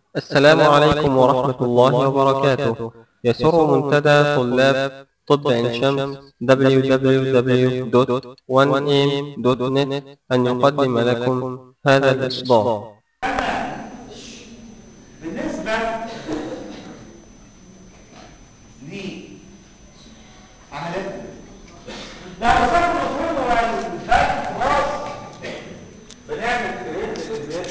السلام عليكم ورحمة الله وبركاته يسر منتدى طلاب طب عين شمس www.1am.net أن يقدم لكم هذا الإصدار بالنسبة لعمليات لا بس انا المفروض هو الفات خلاص بنعمل كريم للبيت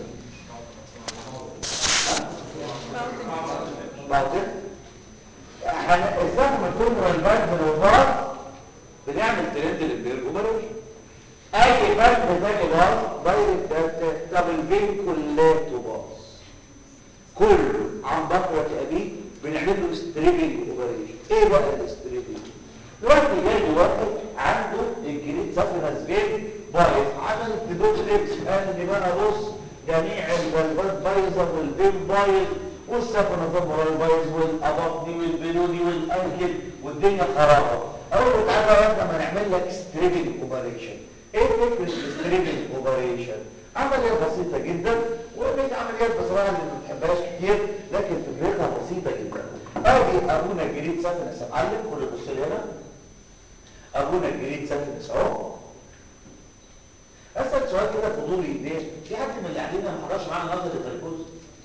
بعدين احنا ازاي ما تكون البنك من الوفاة بنعمل ترند للبيت وبلاش اي بنك تاني باظ دايركت طب البين كلته باظ كله عن بكرة أبيه بنعمل له ستريبنج اوبريشن ايه بقى الستريبنج دلوقتي جاي واحد عنده الجليد سافينس فين بايظ عمل الدوب اكس قال لي بقى بص جميع الفالفات بايظه والبين بايظ والسافينس بايظ والابطني والبلودي والانكل والدنيا خرابه اقول له تعالى يا ابني ما نعمل لك ستريبنج اوبريشن ايه فكره الستريبنج اوبريشن عمليه بسيطه جدا ومش عمليات بصراحه اللي ما بتحبهاش كتير لكن فكرتها بسيطه جدا ادي ابونا الجديد سافنس اتعلم كل بص لي هنا ابونا الجديد سافنس اهو اسال سؤال كده فضولي ليه في حد من اللي قاعدين ما حضرش معانا نظر التركوز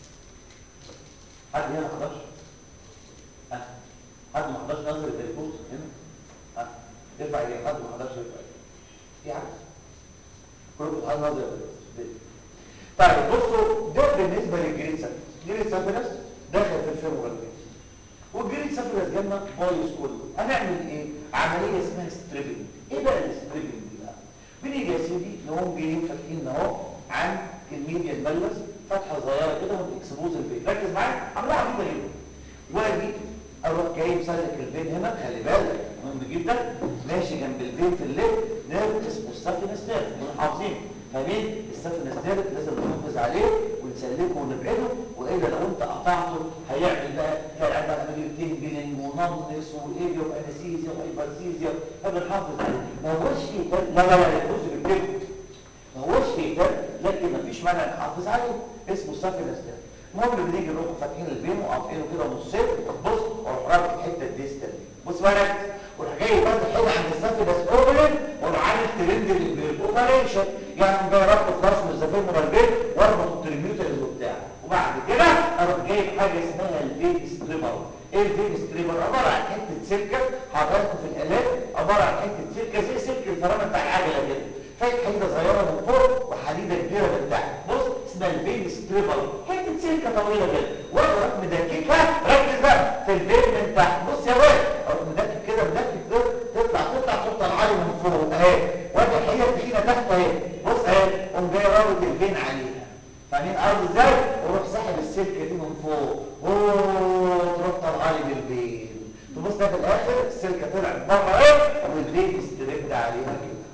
حد هنا ما حضرش ها حد ما حضرش نظر التركوز هنا ها ارفع ايديك حد ما حضرش ارفع ايديك في حد كلكم حد نظر التركوز طيب بصوا ده بالنسبه للجريد سافنس جريد سافنس داخل في الفيمورال فين والجريد سافنس جالنا بايظ كله هنعمل ايه عمليه اسمها ستريبنج ايه بقى الستريبنج دي بقى بنيجي يا سيدي نقوم جايين فاتحين اهو عن الميديا الملس فتحه صغيره كده ونكسبوز الفين ركز معايا عملها عبيطه جدا واجي اروح جايب سلك الفين هنا خلي بالك مهم جدا ماشي جنب الفين في الليل نيرف اسمه السافينس نيرف حافظين فاهمين السفن الثالث لازم نحافظ عليه ونسلكه ونبعده والا لو انت قطعته هيعمل بقى تلاقي عندك عمليه تنجلنج ونمنس وايديو انستيزيا وهايبرسيزيا فبنحافظ عليه ما هوش في لا لا لا يجوز بالكلمه ما هوش في لكن ما فيش مانع نحافظ عليه اسمه السفن الثالث المهم بنيجي نروح فاتحين البين وقاطعينه كده نصين بص واروح رابط الحته الديستال دي بص بقى وراح جاي فاتح هنا عند السفن بس اوبن واروح عامل ترند للاوبريشن يعني جاي ربط فلاش من الزفير البيت واربط التريبيوترز وبتاع وبعد كده اروح جايب حاجه اسمها الفيج ستريبر ايه الفيج ستريبر عباره عن حته سلكه حضراتكم في الالات عباره عن حته سلكه زي سلك الفرامه بتاع العجله كده فايت حته صغيره من فوق وحديده كبيره من تحت بص اسمها الفيج ستريبر حته سلكه طويله كده واروح مدككها ركز بقى في الفيج من تحت بص يا ولد اروح مدكك كده مدكك كده تطلع تطلع تطلع عالي من فوق اهي وادي الحيه التخينه تحت اهي بص اهي قوم جاي رابط الفين عليها فاهمين قصدي ازاي وروح ساحب السلكه دي من فوق اوه تروح طالعه لي بالفين تبص في الاخر السلكه طلعت بره اهي والفين استرد عليها كده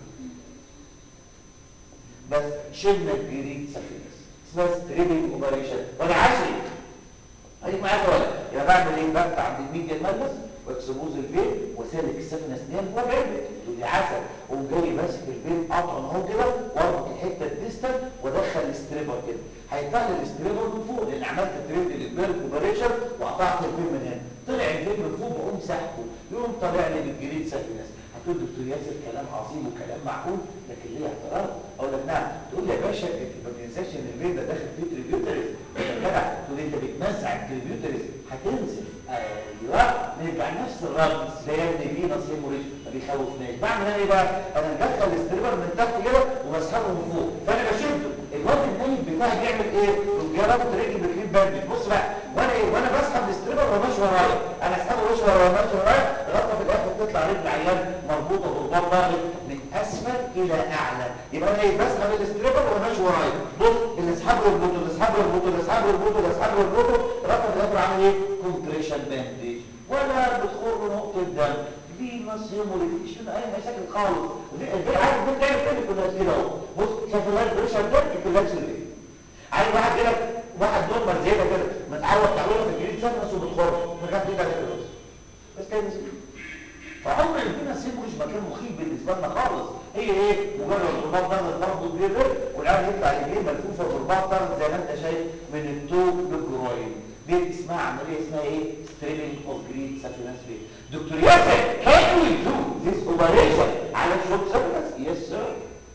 بس شلنا الجريد سفينس اسمها ستريبنج اوبريشن وانا عشري هيك معاك ولا يا بعمل ايه بقى عند الميديا الملس واكسبوز الفين وسالك السفن اسنان وبعمل ودي عسل وقوم جاي ماسك الفين قطعه اهو كده واربط الحته الديستال وادخل الستريبر كده هيطلع لي الستريبر من فوق لان عملت تريد للبيرك اوبريشن وقطعت الفين من هنا طلع الفين من فوق بقوم سحبه يقوم طالع لي بالجريد سافينس هتقول دكتور ياسر كلام عظيم وكلام معقول لكن ليه اعتراض اقول لك نعم تقول لي يا باشا انت ما تنساش ان الفين ده داخل فيه تريبيوتريز يا جدع تقول لي انت بتمزع التريبيوتريز هتنزل ايوه نرجع نفس الرد زي ان فينا سيموريج ما بيخوفناش بعمل انا ايه بقى انا مدخل الستريبر من تحت كده وبسحبه من فوق فانا بشده الواد النايم بتاعي بيعمل ايه جربت رجلي بكليب باندج بص بقى وانا ايه وانا بسحب الستريبر وماشي ورايا انا اسحبه ماشي ورايا ماشي ورايا لغايه في الاخر تطلع رجل عيان مربوطه برباط ضاغط من اسفل الى اعلى يبقى انا ايه بسحب الستريبر وماشي ورايا بص اللي اسحبه يربطه اللي اسحبه يربطه اللي اسحبه يربطه اللي اسحبه يربطه لغايه في الاخر عامل ايه كومبريشن باندج ولا بتخر نقطه دم دي نصيم مفيش منه اي مشاكل خالص دي عارف دول تعمل تاني كلها كده اهو بص شايف اللايف بريشر ده كلها كده عارف واحد كده واحد نورمال زياده كده متعود تعويضه في الجريد سنه وبتخر مكان كده كده بس كده فعمر الفينا سيب مش مكان مخيف بالنسبه لنا خالص هي ايه مجرد رباط ضغط برضه بيبر والعيال يطلع رجليه ملفوفه برباط ضغط زي ما انت شايف من التوب وايد دي اسمها عمليه اسمها ايه ستريبنج اوف جريد سافينس فين دكتور ياسر كان وي دو ذيس اوبريشن على شوت سافينس يس سير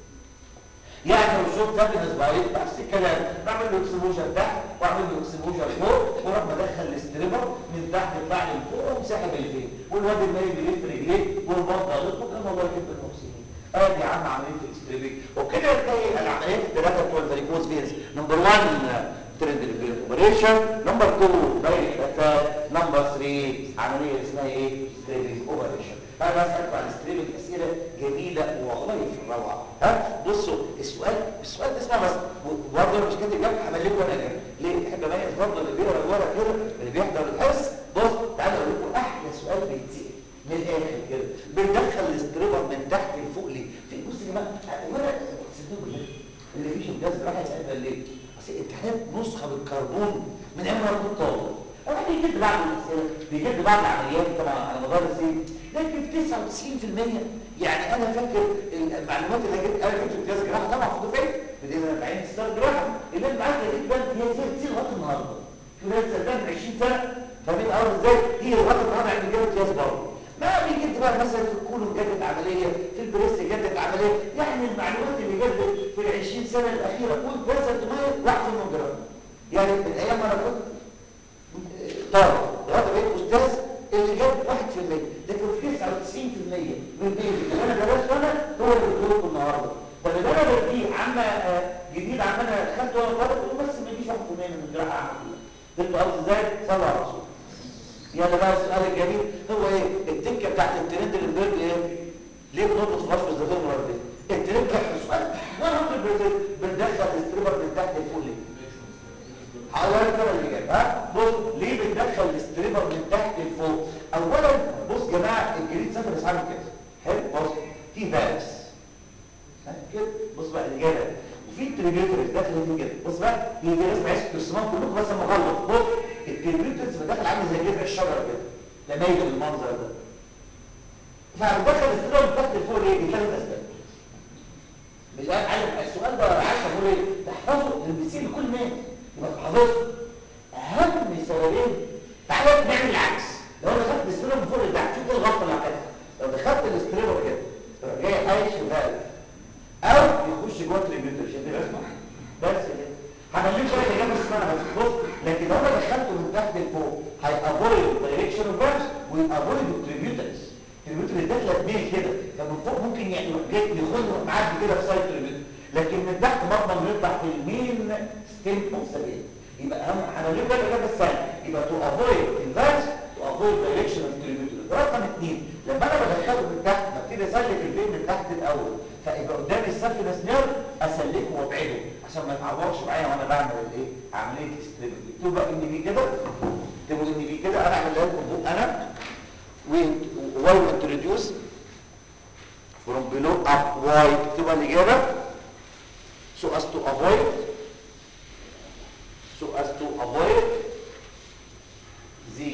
يعني لو شوت سافينس بايت نفس الكلام بعمل له اكسبوجر تحت واعمل له اكسبوجر فوق واروح مدخل الاستريبر من تحت يطلع لي لفوق ومسحب الفين والواد المالي بيلف رجليه والبط ضاغط وكان الله يحب المحسنين ادي يا عم عمليه الاستريبنج وكده تلاقي العمليات الثلاثه بتوع الفاريكوز فينز نمبر 1 ترند اوبريشن نمبر 2 دايركت اتاك نمبر 3 عمليه اسمها ايه ستريبنج اوبريشن انا بسالكم عن ستريبنج اسئله جميله والله في الروعه ها بصوا السؤال السؤال ده اسمه بس برضه مش كاتب جنب هعمل لكم انا جنب ليه احب اميز برضه اللي بيقرا الورق كده اللي بيحضر الحصص بص تعالوا اقول لكم احلى سؤال بيتسال من الاخر كده بندخل الاستريبر من تحت لفوق ليه في بص يا جماعه الورق صدقوا بالله اللي فيه شمجاز راح يسال ليه اصل امتحانات نسخه بالكربون من ايام ما انا كنت طالب انا بيجيب بعض الاسئله بيجيب بعض العمليات طبعا على مدار السنين لكن 99% يعني انا فاكر المعلومات اللي جبت انا جبت امتياز جراحه طبعا في دفعتي بدينا بعين ستار جراحه اللي انا معاك جدا هي زي كتير لغايه النهارده في ناس سنتين 20 سنه فاهمين اول ازاي هي لغايه النهارده عند جاب امتياز برضه ما بيجد بقى مثلا في الكولون جدت عمليه في البريست جدت عمليه يعني المعلومات اللي جدت في ال 20 سنه الاخيره قول بريزنت ماير واحد منهم جراحه يعني من ايام ما انا كنت طالب لغايه بقيت استاذ اللي جاب 1% لكن في 99% من بيتي اللي انا درسته انا هو اللي بقوله لكم النهارده طب اللي انا بديه عم جديد عم انا خدته وانا طالب قلت بس ما يجيش 1% من الجراحه عامه كلها فهمتوا قصدي ازاي؟ صلوا على الرسول يلا بقى السؤال الجميل هو ايه التكه بتاعت الترند اللي بنرد ايه ليه بنربط في رفض الزيتون مرتين الترند بتاعت السؤال 100% بندخل الاستريبر من تحت لفوق ليه هقول لك انا اللي جاي ها بص ليه بندخل الاستريبر من تحت لفوق اولا بص يا جماعه الجريد سفر عامل كده حلو بص في فالفز كده بص بقى الاجابه وفي تريبيوترز داخل في كده بص بقى هي دي رسمه عايز ترسمها كلكم بس لما اغلط بص التريبيوترز داخل عامل زي جذع الشجره كده لما يجي بالمنظر ده فبدخل الاستريبر من تحت لفوق ليه؟ لثلاث اسباب مش عارف السؤال ده عايز اقول ايه تحفظه للبسين لكل الناس يبقى حافظه اهم سببين تعالى نعمل العكس لو انا خدت الاستريبر من فوق لتحت شوف ايه الغلطه اللي عملتها لو دخلت الاستريبر كده تروح جاي عايش في فالف او يخش جوه التريبيوتر شايف الرسمه بس كده هخليك شويه اجابه اسمها بس بص لكن لو انا دخلته من تحت لفوق هيافويد دايركشن اوف فالف ويافويد التريبيوترز التريبيوتر اللي داخله اتنين كده فمن فوق ممكن يعني يروح جاي يخش معدي كده في سايد التريبيوتر لكن من تحت مضمن يطلع في المين ستيم اوف سبيل يبقى اهم هنجيب لك الاجابه الثانيه يبقى تو افويد الفالف تو افويد دايركشن اوف التريبيوتر رقم اثنين لما انا بدخله من تحت ببتدي اسلك البين من تحت الاول فيبقى قدامي السفنس نيرف اسلكه وابعده عشان ما يتعورش معايا وانا بعمل الايه عمليه الاستريبل اكتبوا بقى ان بي كده اكتبوا ان بي كده انا اعمل لكم انا وي انتروديوس from below up why اكتبوا الاجابه so as to avoid so as to avoid the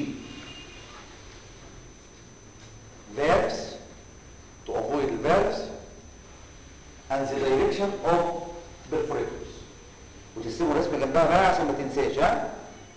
verbs to avoid the verbs and the direction of perforators وتسيبوا رسمه جنبها بقى عشان ما تنساش ها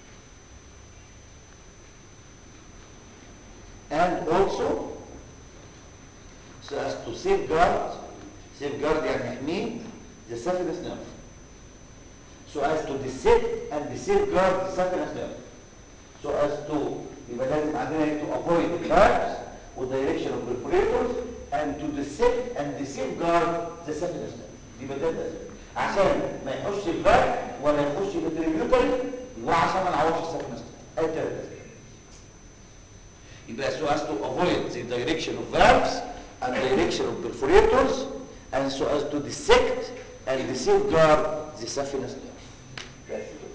and also so as to safeguard safeguard يعني يحميه the saphenous nerve so as to dissect and safeguard the saphenous nerve so as to يبقى لازم عندنا to avoid the verbs و direction of perforators and to dissect and safeguard the saphenous nerve يبقى ده ده عشان ما يخش الفرق ولا يخش التريبيوتري وعشان ما نعوضش السaphenous nerve التلاتة يبقى so as to avoid the direction of verbs and direction of perforators and so as to dissect and safeguard the saphenous nerve. That's it.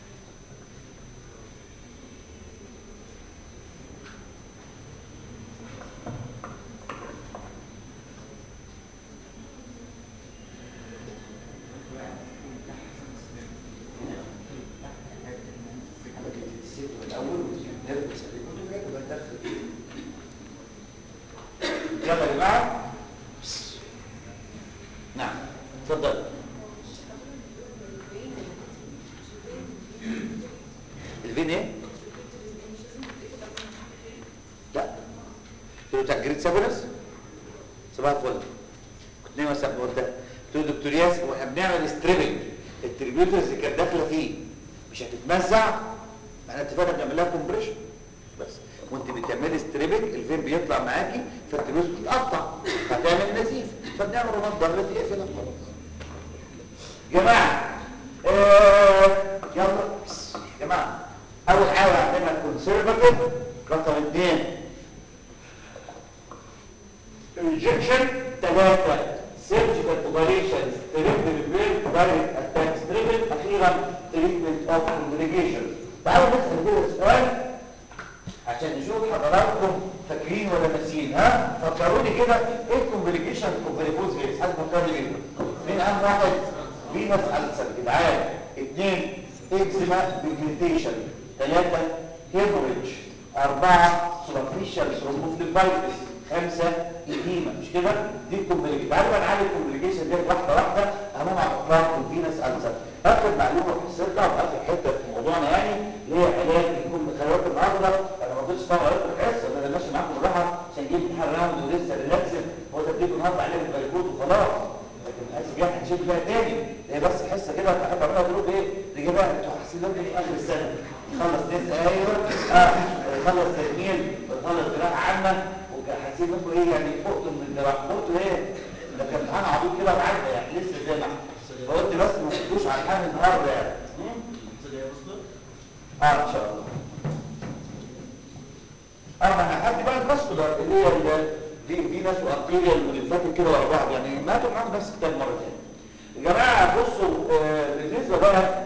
يلا يا جماعه نعم اتفضل الفين ايه لا قلت له بتاع جريد سابونس صباح الفل كنت نايم مثلا قلت قلت له دكتور ياسر واحنا بنعمل ستريبنج التريبيوترز اللي كانت داخله فيه مش هتتمزع احنا اتفقنا بنعمل لها كومبريشن بس وانت بتعملي ستريبنج الفين بيطلع معاكي فالتريبيوتر بتتقطع هتعمل نزيف فبنعمل رماد ضغط يقفلها خلاص جماعه آه يلا بس. جماعه اول حاجه عندنا كونسرفاتيف رقم اثنين ريجكشن ثلاثة سيرجيكال اوبريشن ستريبت ريبير دايركت اتاك ستريبت اخيرا تريتمنت اوف كومبليكيشن تعالوا نسال كده سؤال عشان نشوف حضراتكم فاكرين ولا ناسيين ها فكروني كده ايه الكومبليكيشن كومبليكوز فيس حد فكرني بيه مين اهم واحد فينس ألسر جدعان اثنين اكزيما بيجمنتيشن ثلاثة هيموريدج أربعة سوبرفيشال ثرومبوفليبايتس خمسة إديمة مش كده؟ دي الكومبليكيشن تعالوا بقى نعالج الكومبليكيشن دي واحدة واحدة أمام على الإطلاق الفينس ألسر آخر معلومة في السرطة وآخر حتة في موضوعنا يعني اللي هي علاج يكون خيارات النهارده أنا ما قلتش طبعا قلت الحصة أنا ماشي معاكم بالراحة عشان جيب امتحان راوند ولسه ريلاكسد هو تدريب النهارده عليه البريكوت وخلاص لكن الحصة الجاية هنشيل فيها تاني هي بس حصة كده بحب أعملها جروب إيه؟ نجيبها أنتوا حاسين لكم في آخر السنة يخلص ناس أيوه اه يخلص تجميل ويخلص جراحة عامة وحاسين لكم إيه يعني فقتوا من الجراحة فقتوا إيه؟ ده كان امتحان عبيط كده وعدى يعني لسه زي ما احنا فقلت بس ما تقولوش على الحال النهارده يعني اه ان شاء الله اه ما انا هدي بقى الفاسكولار اللي هي ال- في في ناس وارتيريال وليمفاتيك كده ورا بعض يعني ماتوا معاكم نفس الكتاب مره ثانيه يا جماعه بصوا آه، بالنسبه بقى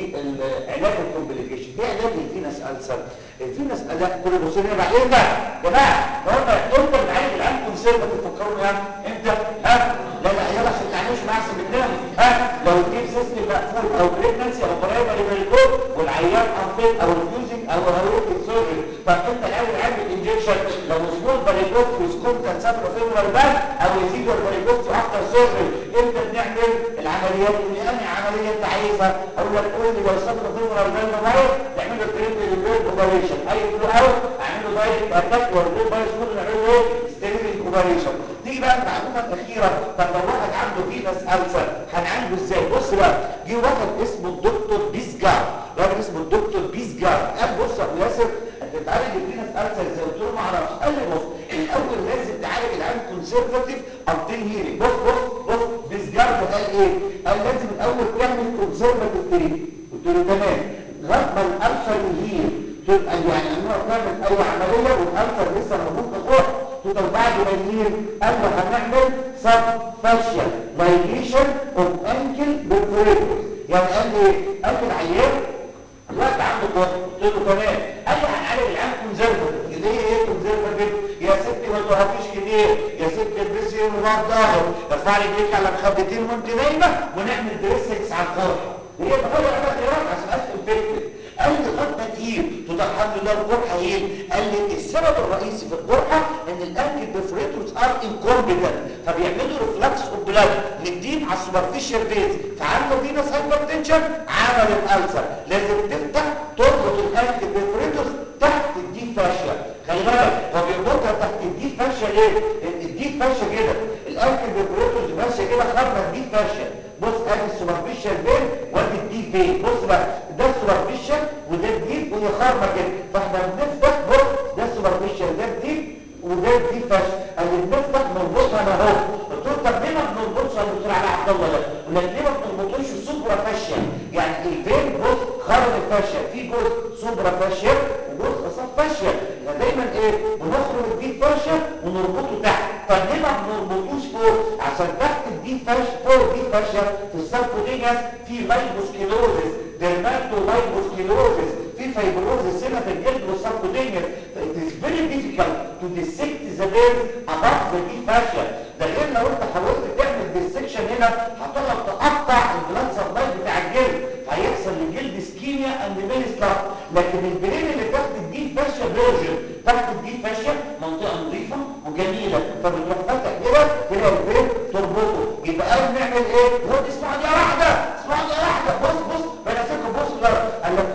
لعلاج الكومبليكيشن ايه علاج الفينس السر الفينس لا كل بصين يبقى ايه بقى يا جماعه لو انت انت بتعالج العيان كونسيرفا تفكروا يعني انت ها لا لا يلا عشان تعيش مع سمناه ها لو الديب سيستم مقفول او بريجنسي او برايمري ميليكوب والعيان انفيت او ريفيوزنج او هيروتيك سيرجري طب انت الاول عامل انجكشن لو سمول باريكوت وسكوم كان سافر فيمورال باك او يزيدور باريكوت افتر سيرجري امتى بنعمل العمليات اللي انهي عمليه انت عايزها اقول لك قول لي لو سافر فيمورال باك موبايل نعمل له تريد ريبير اوبريشن اي بلو اوت اعمل له دايركت اتاك والريد باي سكول نعمل له ايه ستيرينج اوبريشن نيجي بقى المعلومه الاخيره طب لو واحد عنده فينس السر هنعالجه ازاي بص بقى جه واحد اسمه الدكتور بيسجار راجل اسمه الدكتور بيسجار قال بص يا ابو ياسر انت بتعالج الفينس السر ازاي قلت له ما اعرفش قال لي بص الاول لازم تعالج العين كونسرفاتيف انتل هيرنج بص بص بص بيسجار ده قال ايه قال لازم الاول تعمل كونسرفاتيف تريد قلت له تمام لغايه ما الالسر يهيل تبقى يعني انه تعمل اي عمليه والالسر لسه موجود في الروح تقدر بعد ما يهيل قال له هنعمل سب فاشيال لايجيشن اوف انكل بالفريكوس يعني قال لي قال لي العيان الوقت عنده كورة قلت له تمام قال لي هنعالج العيان كونزرفاتيف اللي هي ايه كونزرفاتيف يا ستي ما تقفيش كتير يا ستي البسي ونبار ظهر ارفع رجليك على مخدتين وانت نايمه ونعمل دريسكس على القرحه هي بغير عمل ايراد عشان اسال فكره قال لي غطى تقيل تقول الحمد لله القرحه هين قال لي السبب الرئيسي في القرحه ان الانكل ديفريتورز ار انكومبتنت فبيعملوا ريفلكس اوف بلاد للدين على السوبرفيشال بيز فعنده فينس هايبرتنشن عمل الالسر لازم تفتح تربط الانكل ديفريتورز تحت الديب فاشيا خلي بالك هو بيربطها تحت الديب فاشيا ليه؟ لان الديب فاشيا كده الانكل ديفريتورز ماشيه كده خارجه الديب فاشيا بص ادي السوبرفيشال بين وادي الديب بين بص بقى ده السوبرفيشال وده الديب وهي خارجه كده فاحنا بنفتح بص ده السوبرفيشال ده الديب وده الديب فاشيا اللي بنفتح نربطها انا اهو قلت له طب ليه ما بنربطش يا دكتور علي عبد الله ده؟ يقول لك ليه ما بنربطوش السوبرا فاشيا يعني الفين بص خارج الفاشيا في جزء سوبرا فاشيا وجزء صف فاشيا يبقى دايما ايه بنخرج الديب فاشيا ونربطه تحت طب ليه ما بنربطوش فوق عشان تحت الديب فاشيا فوق الديب فاشيا في السبكوتينياس في لايبوسكيلوزس ديرماتو لايبوسكيلوزس في فايبروزس هنا في الجلد والسبكوتينياس it is very difficult to dissect the veins above the deep fascia ده غير لو انت حاولت تعمل ديسكشن هنا هتقعد تقطع البلاد سبلاي بتاع الجلد هيحصل للجلد سكيميا اند مينستر لكن البرين اللي تحت الديب فاشيا فيرجن تحت الديب فاشيا منطقه نظيفه وجميله فبتروح فاتح كده تلاقي البرين تربطه يبقى قال نعمل ايه؟ هو اسمعوا دي واحده اسمعوا دي واحده بص بص بنسيكم بص بقى قال لك كونسيرفاتيف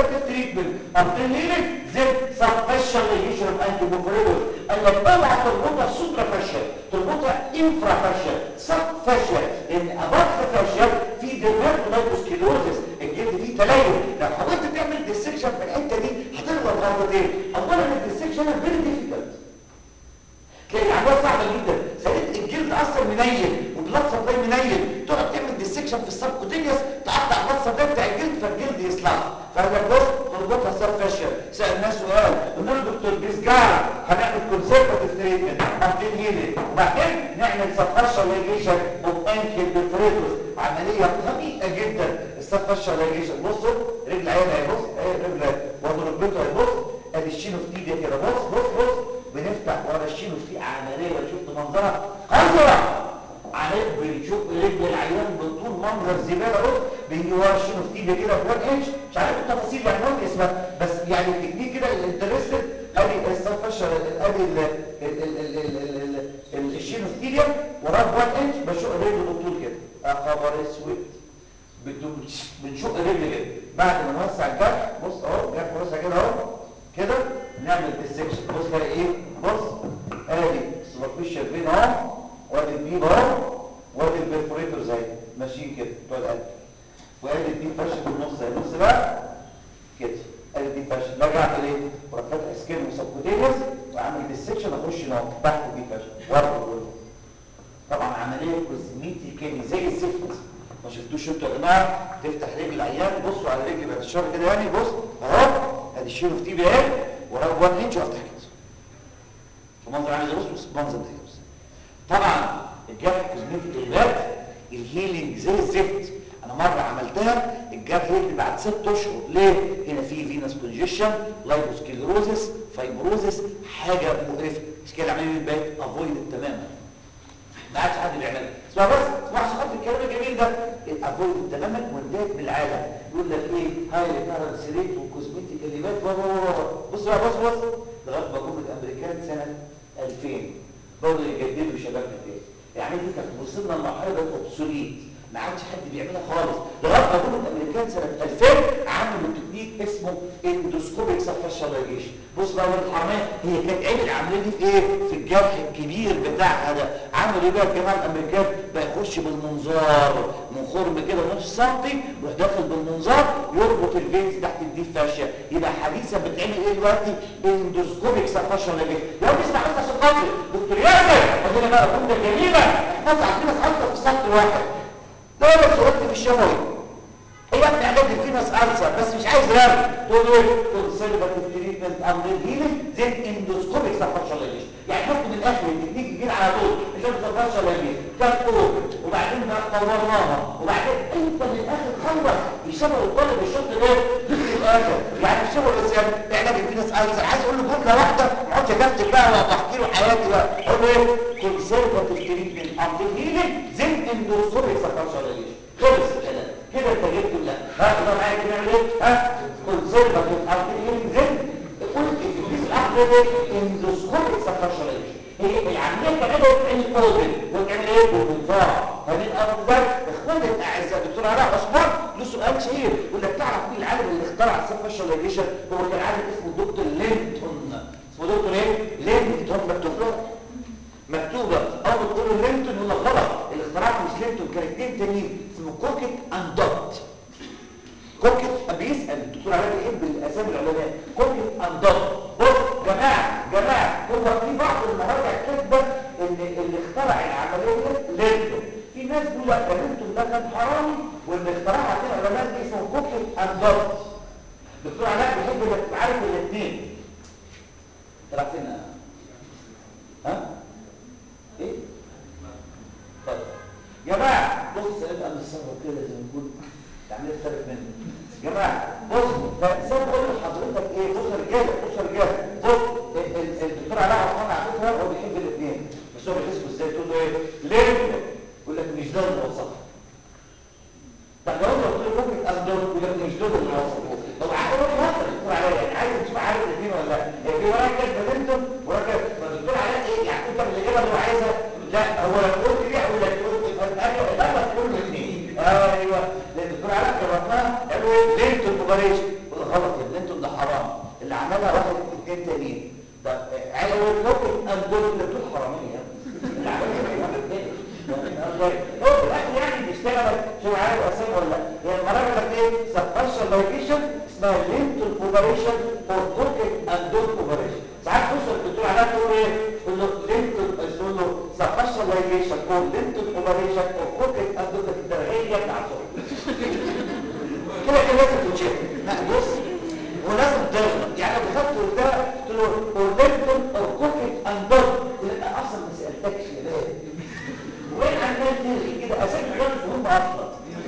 conservative treatment until healing then subfacial ligation of anticoagulants قال لك اوعى تربطها سوبرا فاشيال تربطها انفرا فاشيال سب فاشيال لان اباف فاشيال في ديرماتولايتوسكليروزس الجلد فيه تليف لو حاولت تعمل ديسكشن في الحته دي هتغلط غلطتين اولا الديسكشن فيري ديفيكلت تلاقي العمليه صعبه جدا ثانيا الجلد اصلا منيل وبلاد سبلاي منيل تقعد تعمل ديسكشن في السبكوتينيوس تقطع البلاد سبلاي بتاع الجلد فالجلد يصلح فقال لك بص تربطها سب فاشيال سالناه سؤال قلنا له دكتور بيسجار هنعمل كونسرفتيف تريتمنت انتل هيلينج وبعدين نعمل سبفاشال ليجيشن اوف انكل بيفريتوس عمليه خبيثه جدا السبفاشال ليجيشن بصوا رجل عين اهي بص اهي رجل وضربته اهي بص ادي الشينو في ايدي كده بص بص بص بنفتح ورا الشينو في عمليه شفت منظرها قذره عمليه بنشوف رجل العيان بطول منظر زباله اهو بيجي ورا الشينو في ايدي كده بوان انش مش عارف التفاصيل يعني مهم اسمها بس يعني التكنيك كده الانترستد ادي السبفاشال ادي الشينو في ايدي وراه بوان انش بشق رجل بطول كده يا خبر اسود بنشق رجل كده بعد ما نوسع الجرح بص اهو الجرح واسع كده اهو كده نعمل ديسكشن بص بقى ايه بص ادي سوبرفيشال فين اهو وادي البيب اهو وادي البرفوريتور زي ماشيين كده بتوع القلب وادي الديب فاشل في النص زي النص بقى كده ادي الديب فاشل باجي اعمل ايه؟ بروح فاتح سكين وسبكوتينيوس واعمل ديسكشن اخش نقط تحت الديب فاشل ورا طبعا عمليه كوزميتيكالي زي الزفت ما شفتوش انتوا يا جماعه تفتح رجل العيان بصوا على رجل بعد الشر كده يعني بص اهو ادي الشيرو في تي بي اهي وراه 1 انش وافتح كده فمنظر عامل زي بص منظر ده بص طبعا الجرح كوزميتيك البات الهيلينج زي الزفت انا مره عملتها الجرح يجي بعد ست اشهر ليه هنا في فينس كونجيشن لايبوسكليروزس فايبروزس حاجه مقرفه مش كده العمليه دي بقت افويد تماما ما عادش حد بيعملها اسمع بس اسمع صوت الكلام الجميل ده افويد تماما وانتهت بالعالم يقول لك ايه هاي كارنس ريت وكوزمتيك كلمات بص بقى بص بص لغايه ما جم الامريكان سنه 2000 برضه يجددوا شبابنا تاني يعني دي كانت وصلنا لمرحله بقت اوبسوليت ما عادش حد بيعملها خالص لغايه ما جم الامريكان سنه 2000 عملوا تكنيك اسمه اندوسكوبيك سبفاشاليزيشن بص بقى ولاد الحراميه هي كانت عامل العمليه دي في ايه في الجرح الكبير بتاعها ده عملوا ايه بقى الجماعه الامريكان بقى يخش بالمنظار من خرم كده نص سنتي يروح داخل بالمنظار يربط الفينز تحت الديب فاشيا يبقى حديثا بتعمل ايه دلوقتي اندوسكوبيك سبفاشاليزيشن يا رب اسمع بس عشان خاطري دكتور ياسر قال لنا بقى جمله جميله احنا عندنا ساعتها في سطر واحد ده بس قلت في الشفوي هي ابن علاج الفينس ألسر بس مش عايز رمي تقول ايه كونسرفاتيف تريتمنت اند هيلينج زين اندوسكوبيك سبفاشاليزيشن يعني ممكن من الاخر التكنيك يجي على طول مش انت سبفاشاليزيشن كانت اوبن وبعدين بقى طورناها وبعدين انت من الاخر خلص يشبه الطالب الشوط الايه في الاخر يعني يشبه بس يعني علاج الفينس ألسر عايز اقول له جمله واحده ما اقعدش اكتب بقى واحكي له حياتي بقى اقول له ايه كونسرفاتيف تريتمنت اند هيلينج زين اندوسكوبيك سبفاشاليزيشن خلص الكلام كده انت جبت لا ها كده معايا كده نعمل ايه ها كونسرفاتيف ارتيريال زين قلت في الاخر ايه اندوسكوبيك سبفاشاليزيشن هي العمليه كمان بتعمل اوبن وبتعمل ايه بالمنظار هنبقى بالظبط اخواني الاعزاء دكتور علاء عثمان له سؤال شهير يقول لك تعرف مين العالم اللي اخترع السبفاشاليزيشن هو كان عالم اسمه دكتور لينتون اسمه دكتور ايه لينتون مكتوب له مكتوبة أو بتقولوا لينتون ولا غلط الاختراع مش لينتون كان اتنين تانيين اسمه كوكيت اند دوت كوكيت بيسأل الدكتور علاء بيحب الأسامي العلماء كوكيت اند دوت بص جماعة جماعة هو في بعض المراجع كاتبة إن اللي اخترع العملية لينتون في ناس بيقول لك لينتون ده كان حرامي واللي اخترعها كده علماء اسمه كوكيت اند دوت الدكتور علاء بيحب انك عارف الاثنين طلع فين ها ايه طيب يا جماعه بص ابقى متصرف كده زي ما نقول تعمل الفرق منه يا جماعه بص فزي ما بقول لحضرتك ايه بص يا رجاله بص يا رجاله بص الدكتور علاء عثمان على فكره هو بيحب الاثنين بس هو بيحسبه ازاي تقول له ايه ليه يقول لك مش ده اللي وصفه طب لو انت قلت له ممكن اصدر يقول لك مش ده اللي وصفه طب عايز اقول لك الدكتور علاء يعني عايز تشوف عارف الاثنين ولا لا في وراك كاتب لينتون وراك فالدكتور علاء ايه يعني انت من الاجابه اللي هو عايزها لا هو لو قلت دي او لا تقول ايوه لا تقول الاثنين ايوه لان الدكتور علاء جربناها قالوا لينتون اوبريشن غلط يا لينتون ده حرام اللي عملها واحد اتنين تانيين ده عيلة ممكن أندول اللي بتقول حرامية يا ابني. اللي عملها واحد اتنين هو في الاخر يعني بيشتغل شو عارف اسامي ولا لا هي المرة لك ايه سبشن لايكيشن اسمها لينتون اوبريشن اور كوكينج اند دوت اوبريشن ساعات توصل الدكتور عليها تقول ايه تقول له لينتون تقول له سبشن لايكيشن اور لينتون اوبريشن اور كوكينج اند دوت انت ايه يا ابن عصام كده كده لازم تتشيك لا بص ولازم تغلط يعني لو دخلت قلتها قلت له اور لينتون اور كوكينج اند دوت لا اصلا ما سالتكش يا باشا وين عمال تلغي كده اسامي عيال مفهوم اصلا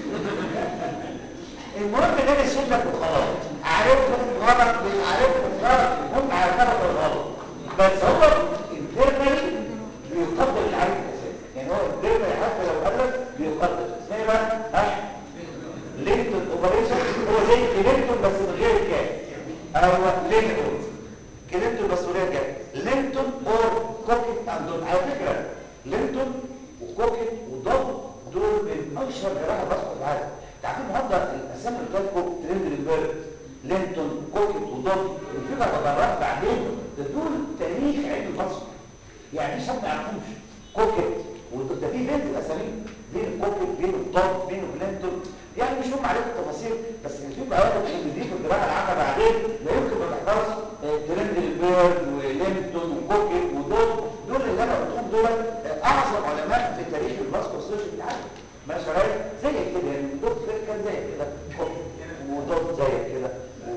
المهم ان انا اشيلك وخلاص عرفت الغلط مش عرفت الغلط هم عرفت الغلط بس هو الانترنالي بيقدر العارف الاساسي يعني هو الانترنالي حتى لو قال لك بيقدر اسمها بقى ها لينتون اوبريشن هو زي كلينتون بس من غير الكاف ايوه لينتون كلينتون بس من غير الكاف لينتون اور كوكيت اندون على فكره لينتون وكوكيت ودوب دول من اشهر جراحه بصر العالم تعرفين النهارده الاسامي اللي قلت لكم تريندلبرج لينتون كوكيت ودوب الفكره بتعرف بعدين ده دول تاريخ علم البصر يعني مش حد ما يعرفوش كوكيت ودوب ده في بين الاسامي بين الكوكيت بين الدوب بين لينتون يعني مش هم عليكم التفاصيل بس في بقى اللي دي في الجراحه العامه بعدين لا يمكن ما تحفظش تريندلبرج ولينتون وكوكيت ودوب دول اللي انا قلتهم دول اعظم علماء في تاريخ الباسكو سيرش في العالم ماشي رايح زي كده يعني دوت كان زي كده ودوت زي كده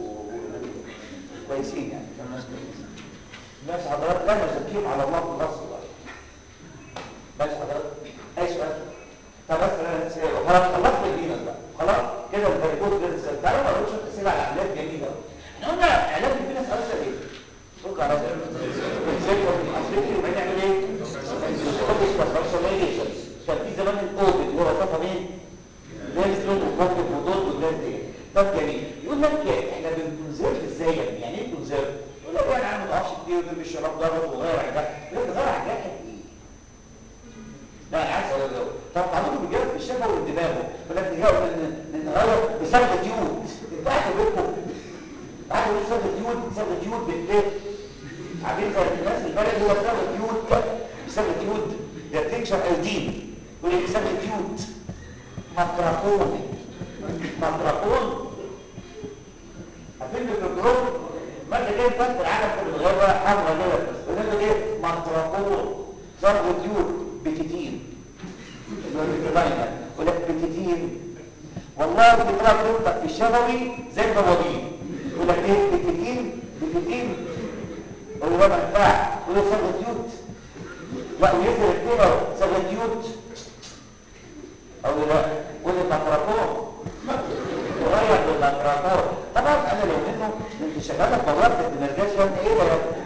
كويسين يعني ماشي حضرتك لا نزكيهم على الله في الراس ماشي حضرتك اي سؤال طب بس انا خلاص خلصت الدين بقى خلاص كده البيكوت غير السلام تعالوا ما اقولش اسئله على عمليات جميله احنا قلنا علاج الفينس ارسل ايه؟ فك على السيكتور الافريقي وبعدين نعمل ايه؟ كان في زمان الاوبن اللي هو وصفها مين؟ لينسون وكوكب ودول والناس دي طب جميل يقول لك احنا بنكونزيرف ازاي يعني يعني ايه كونزيرف؟ يقول لك يعني عامل قفش كتير وجيب الشراب ضغط وغير على الجرح يقول لك غير على الجرح ايه؟ لا انا عايز اقول له طب عملوا بجد في الشفا والدماغ يقول لك نغير نغير بصبغه يود انت قاعد بينكم قاعد يقول صبغه يود صبغه يود بالايه؟ عارفين زي الناس البلد هو صبغه يود صبغه يود ده بتنشر ايودين يقول لك صبغه يود مطرقون مطرقون عارفين الجلوكوز ماده جايه بتاكل العالم كله بتغير حمرا كده يقول لك ايه مطرقون صبغه يود بتتين يقول لك بتتين والله بتطلع تنطق في الشفوي زي البوابين يقول لك ايه بتتين بتتين يقول له ما ينفعش يقول له صبغه يود لا وينزل الكوره صبغه يود او لا يقول لي مطرقون غير بالمطرقون طبعا انا لو منه انت شغاله بوابه الدمرجاش وانت ايه ده يا ابني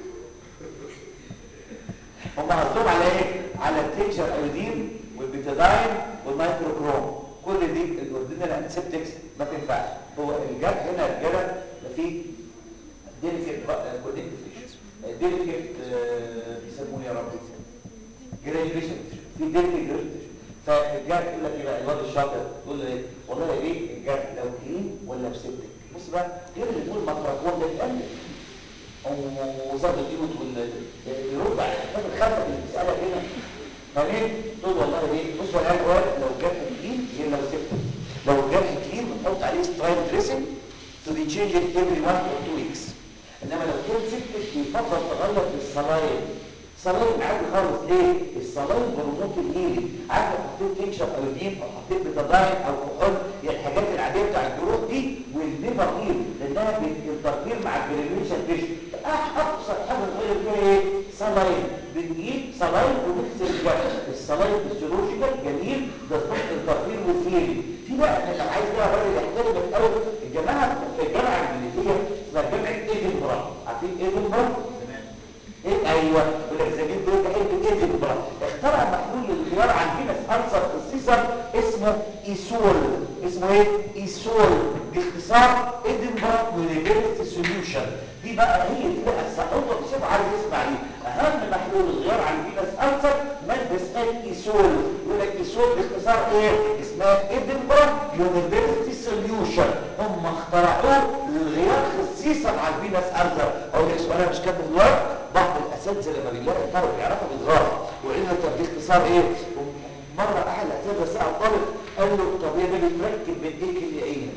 هم قصدهم على ايه على التكشر ايودين والبيتاداين والمايكروكروم كل دي الاوردينال انسبتكس ما تنفعش هو الجرح هنا الرجاله فيه ديليكيت كونكتيف ديليكيت بيسموه يا رب جراديويشن في ديليكيت جراديويشن فالجرح يقول لك ايه بقى الواد الشاطر يقول له ايه والله يا بيه الجرح لو كلين ولا بسبتك بص بقى غير اللي يقول مطرقون ده يتقلب وزاد الجيوت يرد على الحاجات الخمسه اللي بتسالك هنا فاهمين تقول والله ايه بص ولا الجواب لو الجرح كلين غير لو سبتك لو الجرح كلين بنحط عليه سترايل دريسنج تو بي تشينج every one or two weeks انما لو كان سبتك بيفضل تغير بالصلايل صلايل عادي خالص ليه الصلايل برموت الهيلي عارف لو حطيت تنشر ايودين او حطيت بتضاين او كحول هي الحاجات العاديه بتاع الجروح دي والليفر هيل لانها بالتركيب مع الجريميشن فيش ابسط حاجه نغير فيها ايه صلايل بنجيب صلايل ونغسل الجرح الصلايل الفسيولوجيكال جميل ده ضغط التركيب والهيلي في بقى لو عايز بقى راجل يحترم الاول الجماعه في الجامعه الامريكيه اسمها جامعه ايدنبرا عارفين ايدنبرا ايه ايوه يقول لك زميل بيقول لك ايه ايدنبرا اخترع محلول للخيار عن فينس انسر خصيصا اسمه ايسول اسمه ايه ايسول باختصار ايدنبرا يونيفرسيتي سوليوشن دي بقى هي دي بقى الصعوبه بصوت عايز يسمع دي اهم محلول الغيار عن فينس انسر ماده اسمها ايسول يقول لك ايسول باختصار ايه اسمها ايدنبرا يونيفرسيتي سوليوشن هم اخترعوه للغيار تخصيصا على الفينس ارزر اقول لك سؤال مش كاتبه في الورق بعض الاساتذه لما بيلاقي الطالب يعرفه بيتغار ويقول له طب دي اختصار ايه مره احد الاساتذه سال طالب قال له طب يا ده بيتركب من ايه كيميائيا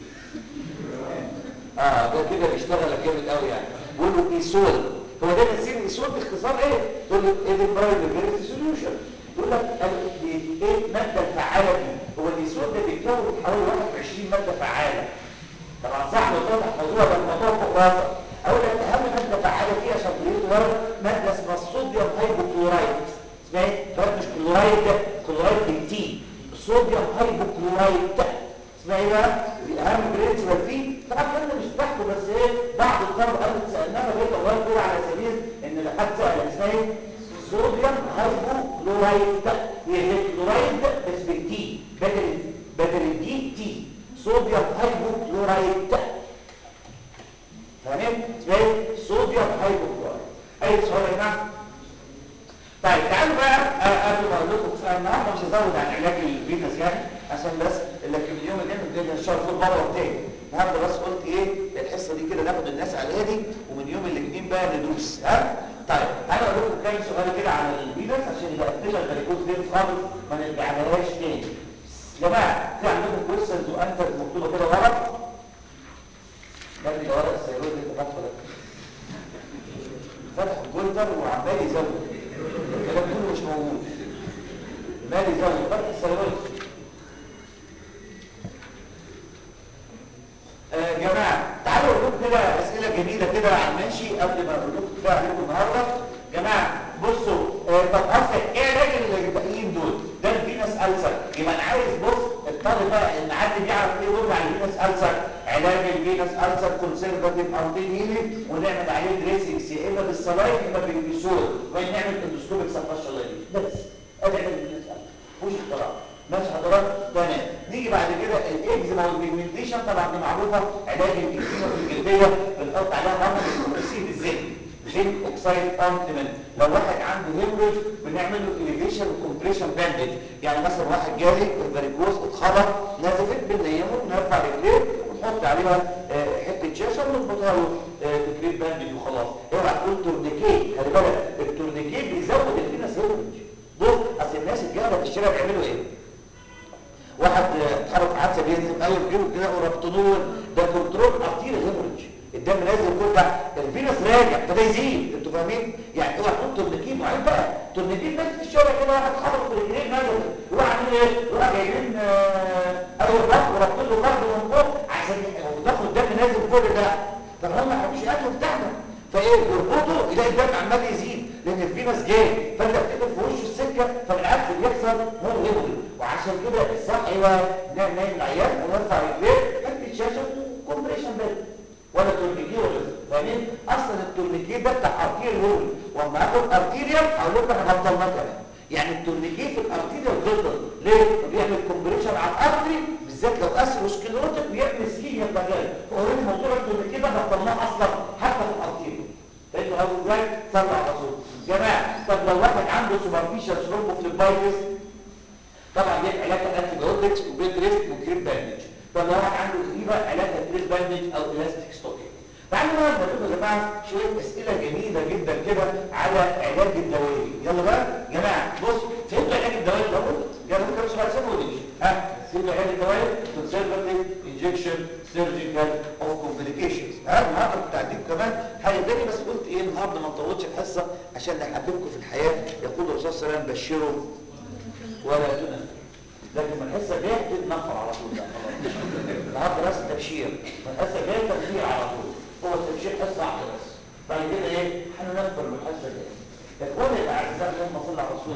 اه ده كده بيشتغل جامد قوي يعني بيقول له ايسول هو ده تفسير ايسول باختصار ايه يقول له ايه البرايمري سوليوشن يقول لك ايه الماده الفعاله دي هو الايسول ده بيتكون من حوالي 21 ماده فعاله طبعا صح لو تفتح موضوع ده الموضوع فوق راسك اقول لك اهم ماده فعاله فيها عشان تريد ورق ماده اسمها الصوديوم هايبوكلورايد اسمها ايه؟ ده مش كلورايد ده كلورايد بالتي صوديوم هايبوكلورايد اسمها ايه بقى؟ اهم برنسبل فيه طبعا الكلام ده مش تحته بس ايه بعض الطلبه قالوا سالناها بقيت الله يقول على سبيل ان لحد سال اسمها ايه؟ صوديوم هايبوكلورايد هي كلورايد بس بالتي بدل بدل الدي تي صوديوم هايبوكلورايد فاهمين؟ اسمها ايه؟ صوديوم هايبوكلورايد اي سؤال يا جماعه؟ طيب تعالوا بقى قبل ما اقول لكم النهارده مش هزود عن علاج الفينس يعني عشان بس لكن اليوم اللي احنا ان شاء الله بره تاني النهارده بس قلت ايه الحصه دي كده ناخد الناس على الهادي ومن يوم الاثنين بقى ندوس ها طيب تعالوا اقول لكم كام سؤال كده عن الفينس عشان يبقى الدنيا البريكوز دي خالص ما نرجعلهاش تاني يا جماعه في عندكم كويشنز وانسرز مكتوبه كده ورا ده اللي ورا السيروز اللي فاتحه ده فتح الجولدر وعمال يزود الكلام كله مش موجود مال يزود فتح السيروز آه جماعة تعالوا اقول لكم كده اسئلة جميلة كده على الماشي قبل ما اقول لكم كده عليكم النهاردة جماعة بصوا آه طب اصلا ايه علاج الباقيين دول ده الفينس ألسر يبقى انا عايز بص الطالب بقى ان حد بيعرف ايه دول على الفينس ألسر علاج الفينس ألسر كونسرفاتيف او هيلينج ونعمل عليه دريسنجز يا اما بالصلايف يا اما بالبيسول ونعمل اندوسكوبيك سباشال بس ادي علاج الفينس ألسر مش اختراع ماشي حضرتك تمام نيجي بعد كده الاكزيما والبيجمنتيشن طبعا دي معروفه علاج الاكزيما في الجلديه بنحط عليها رمل اسمه الزنك زنك اوكسايد اونتمنت لو واحد عنده هيموريج بنعمل له اليفيشن وكمبريشن باندج يعني مثلا واحد جالي الفاريكوز اتخبط نزفت بننيمه ونرفع رجليه ونحط عليها آه حته شاشه ونربطها له آه تكريت باندج وخلاص اوعى تقول تورنيكيه خلي بالك التورنيكيه بيزود الفينس هيموريج بص اصل الناس الجهله في الشارع بيعملوا ايه؟ واحد اتحرك حادثه بينزل ايوه جيبه كده وربطنول ده كنترول ارتيري هيموريدج الدم نازل كل ده الفينس راجع فده يزيد انتوا فاهمين يعني اوعى تحط تورنيكيت معين بقى تورنيكيت بس في الشارع كده واحد خبط في رجليه نازل يروح عامل ايه يروح جايبين ايوه بط وربط له فرد من فوق عشان ضغط الدم نازل فوق ده طب هم مش قادروا بتاعنا فايه يربطه يلاقي الدم عمال يزيد لان الفينس جاي فانت بتقفل في وشه السكه فالعكس بيحصل هو هيموريدج وعشان كده الصح ايوه نايم العيان ونرفع رجليه حته شاشه وكومبريشن بيد ولا تورنيكيه ولا فاهمين اصلا التورنيكيه ده بتاع ارتيريال هول واما اخد ارتيريال اقول لكم انا بطلنا كمان يعني التورنيكيه في الارتيريال بيفضل ليه بيعمل كومبريشن على الارتري بالذات لو اثيروسكليروتيك بيعمل سكيميا مجال اوريدي موضوع التورنيكيه ده بطلناه اصلا حتى في الارتيريال فانتوا قالوا ازاي صلوا على الرسول جماعه طب لو واحد عنده سوبرفيشال ثرومبوفليبايتس طبعا دي علاجها انتي بايوتكس وبيد ريست وكريم باندج طب لو واحد عنده غريبه علاجها كريم باندج او الاستيك ستوكينج تعالوا بقى نقول يا جماعه شويه اسئله جميله جدا كده على علاج الدوائي يلا بقى يا جماعه بص فهمتوا علاج الدوائي الاول يلا ممكن مش عايزين نقول ها فهمتوا علاج الدوائي كونسرفاتيف انجكشن سيرجيكال او كومبليكيشنز ها النهارده كنت هديكم كمان حاجه تاني بس قلت ايه النهارده ما نطولش الحصه عشان نحببكم في الحياه يقول الرسول صلى الله عليه وسلم بشروا ولا تنفر لكن من الحصه الجايه تتنفر على طول ده خلاص النهارده بس تبشير من الحصه الجايه تبشير على طول هو التبشير حصه واحده بس بعد كده ايه هننفر من الحصه الجايه اخواني الاعزاء اللهم صل على الرسول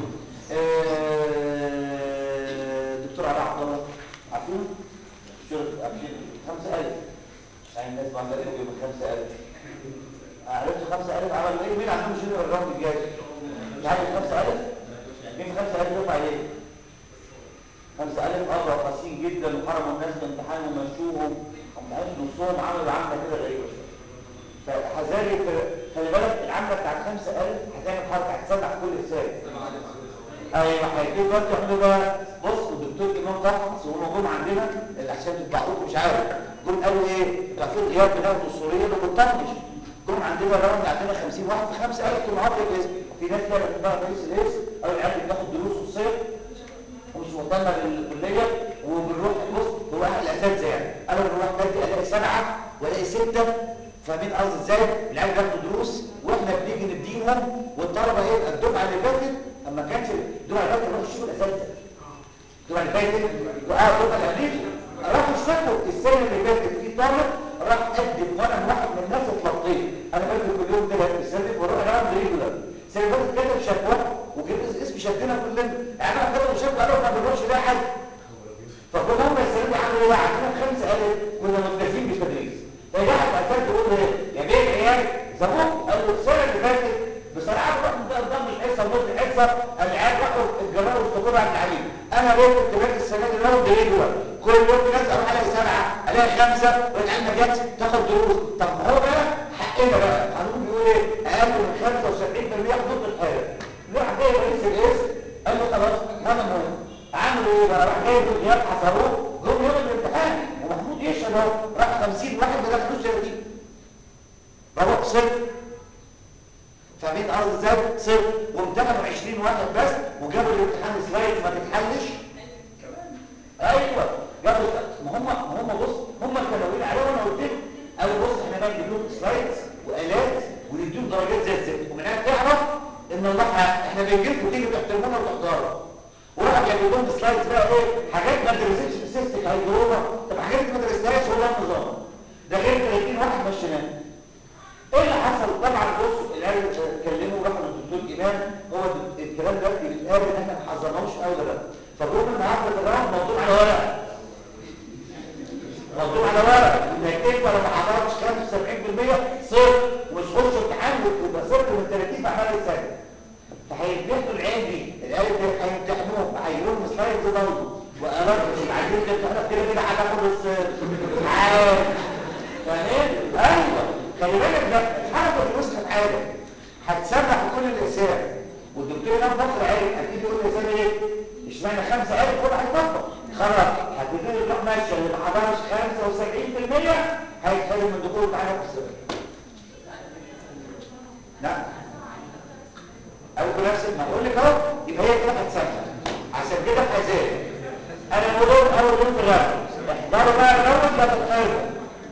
دكتور علاء عبد الله عارفين شغل عارفين 5000 يعني الناس ما عندها من 5000 عرفت 5000 عملوا ايه مين عندهم شنو الراوند الجاي مش عارف 5000 مين 5000 يوم عليه خمسة ألف أربعة قاسيين جدا وحرموا الناس من امتحان ومشوهم وامتحان نصهم عملوا عملة كده غريبة شوية فحذاري خلي بالك العملة بتاعت خمسة ألف هتعمل حركة هتسمع كل حساب أيوة هيجيب بس يعملوا بقى بص الدكتور إمام طفحس وهم جم عندنا عشان تطلعوكم مش عارف جم قالوا إيه؟ بتاع في الغياب بناخد السورية ده كنت وطنش جم عندنا راوند عندنا 50 واحد في 5000 طول عمرك اسم في ناس لعبت بقى رئيس الاس او العيال اللي بتاخد دروس الصيف ومش مهتمه بالكليه وبنروح بص هو اهل الاساتذه يعني انا بنروح بدي الاقي سبعه والاقي سته فاهمين قصدي ازاي؟ العيال بياخدوا دروس واحنا بنيجي نديهم والطلبه ايه الدفعه اللي فاتت اما كانش الدفعه اللي فاتت يروحوا يشوفوا الاساتذه الدفعه اللي فاتت اه الدفعه اللي قبليه راحوا اشتكوا السنه اللي فاتت في طالب راح قدم وانا من واحد من الناس اتلطيت انا بكتب كل يوم كده في السنه بروح انا عامل ريجولار السنه اللي فاتت كتب شكوى وجاب اسم شدنا كلنا يعني انا كتب شكوى قالوا ما بنروحش لا حد فكنا هم السنه دي عملوا ايه عندنا خمسه قالوا كنا مكتفين بالتدريس فجاء الاساتذه يقول له يا بيه عيال زبوك قال له السنه اللي فاتت بصراحه بروح ده قدام مش حصه نص حصه العيال راحوا الجراء واستقروا على التعليم انا بيه كنت باجي السنه دي راوند ريجولار كل يوم ناس اروح الاقي سبعه الاقي خمسه والعيال ما جاتش تاخد دروس طب ما هو بقى حقنا بقى القانون بيقول ايه اقل من 75% حدود الحاله راح جاي رئيس القسم قال له خلاص انا مهم عملوا ايه بقى راح جايب الغياب حصروه جم يوم الامتحان ومحمود يشهد اهو راح 50 واحد ما دخلوش 30 روح صفر فاهمين قصدي ازاي صفر وامتحنوا 20 واحد بس وجابوا الامتحان سلايد ما تتحلش ايوه جابوا ما هم ما هم بص هم كانوا قايلين عليه وانا قلت لهم قالوا بص احنا بقى نجيب لهم سلايدز والات ونديهم درجات زي الزفت ومن هنا تعرف ان الله احنا بنجيب لكم تيجي تحترمونا وتحضروا وراح جايب لهم سلايدز بقى ايه حاجات ما درستش في سيستك هيدروما طب حاجات ما درستهاش هو ده النظام ده غير 30 واحد مشيناه ايه اللي حصل طبعا بص العيال اتكلموا راحوا للدكتور ايمان هو الكلام ده بيتقال ان احنا ما حذرناهوش قوي ده فجم النهارده الراوند موضوع على ورق موضوع على ورق انك انت لو ما حضرتش 75% صفر ومش خش امتحان ويبقى صفر من 30 في اعمال السنه فهيمتحنوا العين دي العيال دي هيمتحنوهم هيقولوا سلايدز برضه وقررت عايزين تمتحنوا كده كده هتاخد الصفر عارف فاهم ايوه خلي بالك ده الحركه دي وسخت حاجه هتسمع في كل الاقسام والدكتور امام فخر عارف اكيد يقول لي زي ايه اشمعنى خمسه عارف كل هيطبق خلاص هتبتدي تروح ماشيه اللي ما حضرش 75% هيتحرم من دخول امتحانات الصفر لا او بنفس ما اقول لك اهو يبقى هي كده هتسمع عشان كده حزين انا بقول اول يوم في الغرب احضروا بقى الاول لا تتخيلوا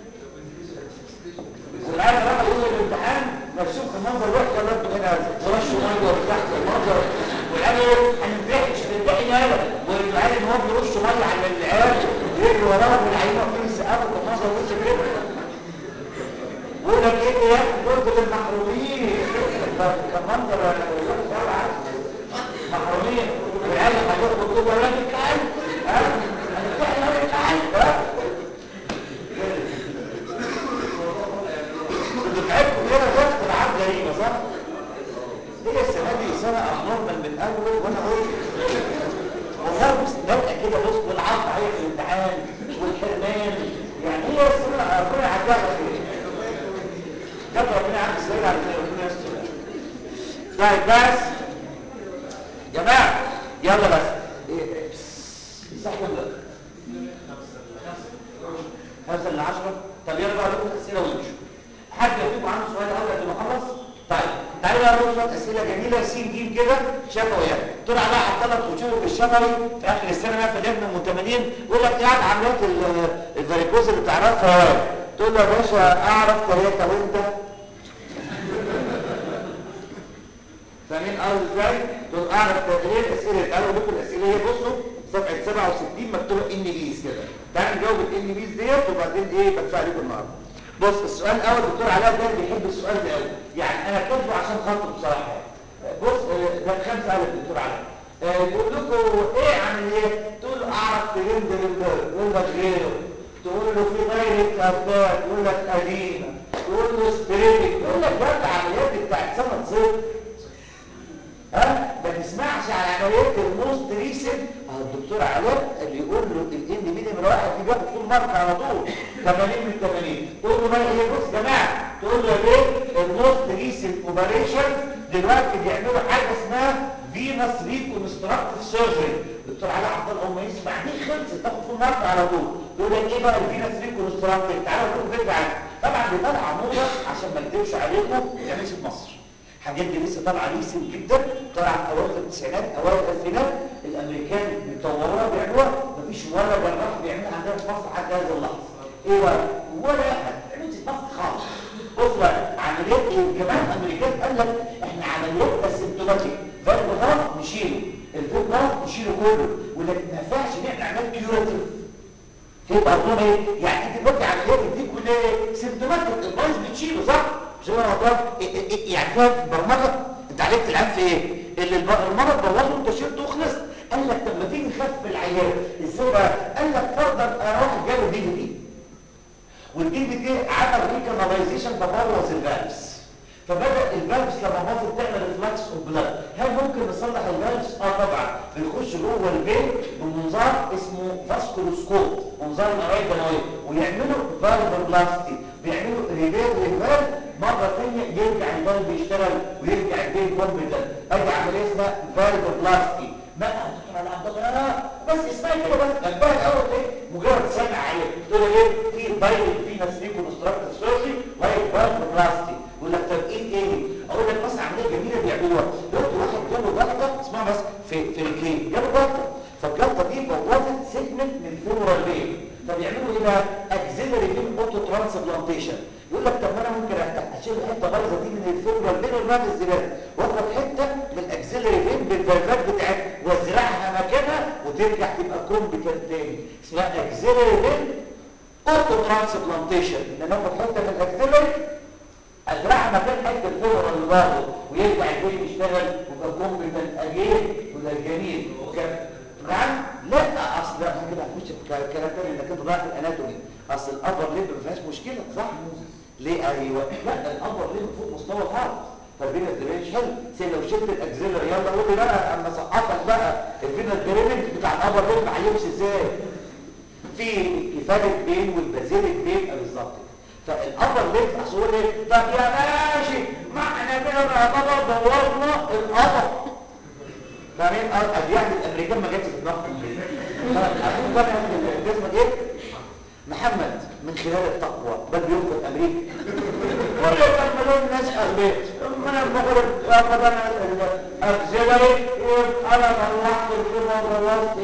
والعيال راح يقول الامتحان مرسوم في المنظر الوحش ده برضه هنا ورش ميه وتحت المنظر والعيال هنمتحن مش هنمتحن يالا والعيال ان هو بيرش ميه على العيال يجري وراهم والعيال واقفين يسقفوا في المنظر وش كده ويقول لك ايه يا اخي دول المحرومين ده منظر وحش قوي محرومين والعيال هتاخد تقول يا راجل تعال ها هنمتحن يا راجل تعال ها دفعتكم هنا ضغط العاب غريبه صح؟ هي السنه دي سنه ابنورمال من الاول وانا قلت والله بص ببقى كده بص والعرض عليك في الامتحان والحرمان يعني هي السنه ربنا يعديها على خير جاب ربنا يعدي السنه على خير ربنا يستر طيب بس يا جماعه يلا بس ايه صح ولا خمسة ل 10 طب يلا بقى لكم اسئله ونمشوا حد يكتب عنده سؤال اول قبل ما اخلص طيب تعالوا بقى نقول شويه اسئله جميله س ج كده شفوي يعني طلع بقى حط لك وتشوفوا في الشفوي في اخر السنه بقى في اللجنه المتمنين يقول لك يعني عمليات الفاريكوز اللي تعرفها تقول له يا باشا اعرف ثلاثه وانت فاهمين قصدي ازاي؟ تقول اعرف ايه الاسئله قالوا لكم الاسئله هي بصوا صفحه 67 مكتوبه ان بيز كده تعالوا نجاوب الان بيز ديت وبعدين ايه بدفع لكم النهارده بص السؤال الاول الدكتور علاء ده بيحب السؤال ده قوي يعني انا كاتبه عشان خاطره بصراحه بص ده خمسه قال الدكتور علاء يقول لكم ايه عمليات تقول له اعرف ترندلنبرج يقول لك غيره تقول له في غير كافات يقول لك قديمه تقول له سبريدنج يقول لك ده العمليات بتاعت سنه صفر ها ما تسمعش على عمليات الموست ريسنت اهو الدكتور علاء اللي يقول له الان مين من واحد دي بياخد فول مارك على طول 80 من 80 تقول له بقى ايه بص يا جماعه تقول له يا بيه الموست ريسنت اوبريشن دلوقتي بيعملوا حاجه اسمها فينس ريكونستراكتيف سيرجري الدكتور علاء عبد الله ما يسمع دي خلصت تاخد فول مارك على طول يقول لك ايه بقى الفينس ريكونستراكتيف تعالوا نقول فكره عنها طبعا طبعا دي طالعه موضه عشان ما اكذبش عليكم ما تعملش في مصر حاجات دي لسه طالعه ريسن جدا طالعه في اواخر التسعينات اوائل الالفينات الامريكان بيطوروها بيعملوها مفيش ولا جراح بيعملها عندنا في مصر حتى هذه اللحظه ايه بقى ولا احد عملت في مصر خالص بص بقى عمليات ايه كمان الامريكان قال لك احنا عمليات اسيمتوماتيك فالف غلط نشيله الفيل غلط نشيله كله ولكن ما ينفعش نعمل عمليات كيوراتيف يبقى اظن ايه يعني انت دلوقتي عمليات دي كلها سيمتوماتيك البايظ بتشيله صح مش هو غلطان يعني فيها برمجه انت عالجت العيان في ايه اللي المرض بوظه انت شلته وخلصت قال لك طب ما تيجي نخفف العيان ازاي بقى قال لك فرضا انا واحد جاله دي في دي والدي في دي عمل ريكاناليزيشن فبوظ الفالفز فبدا الفالفز لما باظت تعمل ريفلكس اوف بلاد هل ممكن نصلح الفالفز اه طبعا بيخش جوه البين بمنظار اسمه فاسكولوسكوب منظار الاوعيه الدمويه ويعملوا فالفوبلاستي بيعملوا ريبير للفالف مره ثانيه يرجع الفالف يشتغل ويرجع البين كومبتنت ادي عمليه اسمها فالفوبلاستي ما هتدخل على عبد الله بس اسمها كده بس انبهى الاول ايه مجرد سمع عليه تقول ايه في دايركت فينس ريكونستراكتيف سيرجري لايك فالفوبلاستي يقول لك طب ايه تاني اقول لك بس عمليه جميله بيعملوها دلوقتي واحد جاله جلطه اسمها بس في في رجليه جاله جلطه فالجلطه دي بوظت سيجمنت من الفيمورال فين فبيعملوا ايه بقى اكسيلري فين اوتو ترانسبلانتيشن يقول لك طب ما انا ممكن اشيل الحته بايظه دي من الفيمورال فين وارميها في الزباله واخد حته من الاكسيلري فين بالفالفات بتاعتها وازرعها مكانها وترجع تبقى كومبتنت تاني اسمها اكسيلري فين اوتو ترانسبلانتيشن ان انا اخد حته من الاكسيلري ازرعها مكان حته الفور اللي بره ويرجع البيت يشتغل ويبقى كومبتنت اجين وده جميل وكان نعم لا اصل احنا كده هنخش في كلام تاني انك انت ضايع في الاناتومي اصل الابر ليب ما فيهاش مشكله صح ليه ايوه لا ده الابر ليب فوق مستوى الارض فالفينا درينج حلو سي لو شلت الاكزيلر يلا قول لي بقى اما سقطك بقى الفينا درينج بتاع الابر ليب هيمشي ازاي في كفايه بين والبازيليك بين بالظبط فالابر ليب اصل ايه طب يا ماشي ما احنا كده نعتبر دورنا الابر فاهمين ادي يعني الامريكان ما جاتش في دماغهم اقول بقى الجسم ايه محمد من خلال التقوى بل بينقذ امريكا ولا يكملون الناس اغبياء من المغرب ياخذ انا اكزيلري انا طلعت الكلمه وخلصت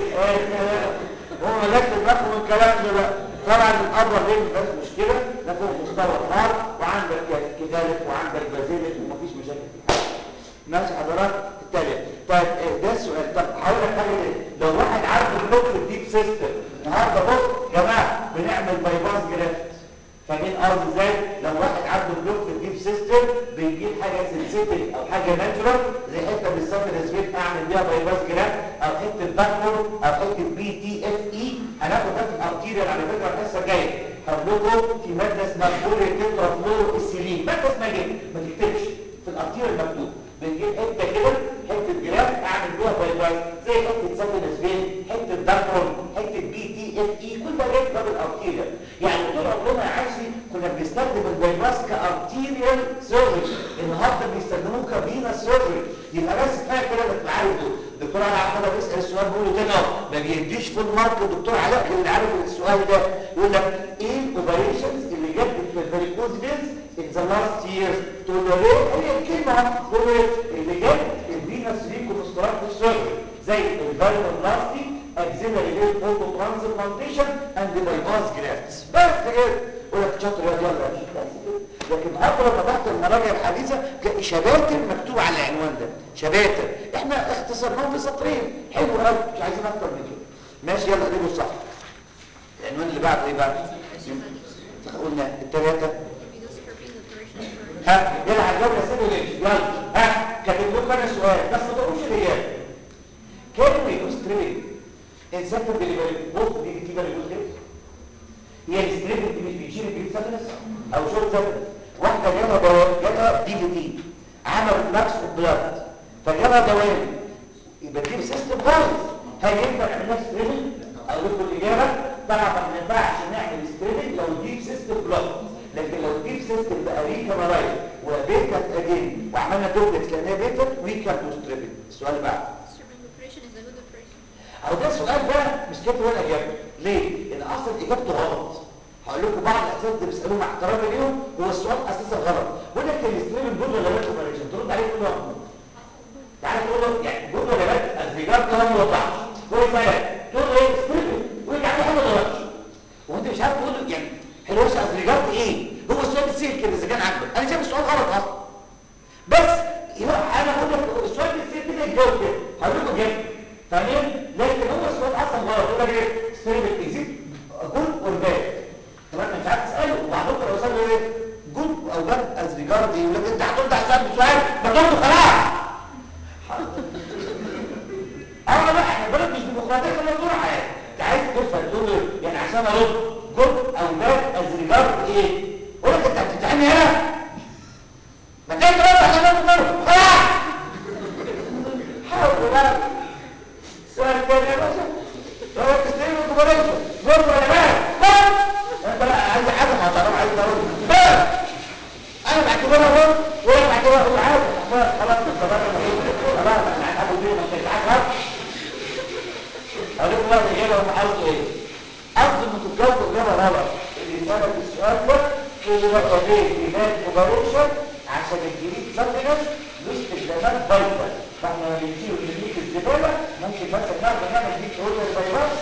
هم جت دماغهم الكلام ده بقى طبعا الابر دي ما فيهاش مشكله ده فوق مستوى النار وعندك كذلك وعندك بازيلك ومفيش مشاكل ماشي حضرات التالية طيب ده السؤال طب هقول لك حاجه تاني لو واحد عارف البلوك في الديب سيستم النهارده بص يا جماعه بنعمل باي باس جرافت فاهمين قصدي ازاي لو واحد عنده بلوك في الديب سيستم بيجيب حاجه سنسيتيف او حاجه ناتشورال زي حته من السفن سبيت اعمل بيها باي باس جرافت او حته باكور او حته بي تي اف اي هناخد ده في الارتيريال على فكره الحصه الجايه هقول لكم في ماده اسمها بولي تترا فلورو اسيلين ماده اسمها ايه ما تكتبش في الارتيريال مكتوب بنجيب حته كده حته جراف اعمل بيها باي باي زي حته سفن سبين حته داكرون حته بي تي اف اي كل ده جاي باب الارتيريال يعني طول عمرنا يا عايزي كنا بنستخدم البايباس كارتيريال سيرجري النهارده بيستخدموه كفينا سيرجري يبقى بس كفايه كده انك عارف دول الدكتور علاء عبد الله بيسال السؤال بيقول له كده ما بيديش فول مارك الدكتور علاء اللي عارف السؤال ده يقول لك ايه الاوبريشنز اللي جت في الفاريكوز فينز in the last years تقول له ليه هي الكلمه تقول له اللي جت الفينس ريكونستراكتيف سيرجري زي الفالفوبلاستي اكزيلري ليه اوتو ترانسبلانتيشن اند بايباس جرافتس بس كده يقول لك شاطر يا يلا بس كده لكن اقرب ما تحت المراجع الحديثه تلاقي شباتر مكتوب على العنوان ده شباتر احنا اختصرناهم في سطرين حلو قوي مش عايزين اكتر من كده ماشي يلا اقلبوا الصح العنوان اللي بعده ايه بقى قلنا الثلاثه ها يلا هنجاوب اسئله ليش يلا ها كاتب لكم انا سؤال بس ما تقولوش الاجابه كان ويدوس تريبل انسان ديليفري بص دي كده بيقول ايه هي الستريبل دي مش بيشيل الجريد سكنس او شورت سكنس واحده جالها دواء جالها دي في دي عملت ماكس بلاد فجالها دواء يبقى دي سيستم خالص هل ينفع نعمل ستريبل اقول لكم الاجابه طبعا ما ينفعش نعمل ستريبل لو الديب سيستم بلاد لكن لو الديب سيستم بقى ريكامرايز وبيتت اجين وعملنا دوبلكس لانها بيتت وي كان دو ستريبل السؤال بقى اهو ده سؤال بقى مش كده ولا اجابه ليه؟ لان اصلا اجابته غلط هقول لكم بعض الاساتذه بيسالوه مع احترامي ليهم هو السؤال اساسا غلط بيقول لك الاستريم جود ولا باد اوبريشن ترد عليه تقول له يا محمود تعالى تقول له يعني جود ولا باد الرجال ده ما وضحش هو يسالك تقول له ايه ستريم ويجي عليه حاجه غلط وانت مش عارف تقول له يعني حلوش الرجال ايه هو السؤال بيسال كده اذا كان عاجبك انا شايف السؤال غلط اصلا بس يبقى انا بقول لك السؤال بيسال كده الجواب كده هقول لكم جاي تمام لكن هو السؤال اصلا غلط يقول لك ايه ستريم اكزيت جود اور باد طبعا انت مش عارف تساله وبعدين لو ساله ايه جود او باد از ريجارد يقول لك انت هترد على السؤال بسؤال ما ترد خلاص انا بقى احنا بلد مش ديمقراطيه كما تقول حياتي انت عايز تفهم تقول له يعني عشان ارد جود او باد از ريجارد ايه يقول لك انت بتمتحني هنا ما كانت ترد عشان انا بقول خلاص حاول بقى سؤال تاني يا باشا هو تستلم الكوبريشن جود ولا باد باد انت لا عايز حاجه ما تعرف عايز تقول باد انا بعتبرها باد ولا بعتبرها اقول عادي خلاص خلاص خلاص خلاص انا ابو دي ما تتعب هقول بقى الاجابه هم قصدوا ايه قصد انكم تجاوبوا اجابه غلط اللي سالك السؤال ده اللي بقى ايه هناك اوبريشن عشان الجديد سبلمنت له استخدامات بايظه فاحنا لما بنجيب بنجيب الزباله ممكن مثلا ناخد نعمل دي اوردر بايباس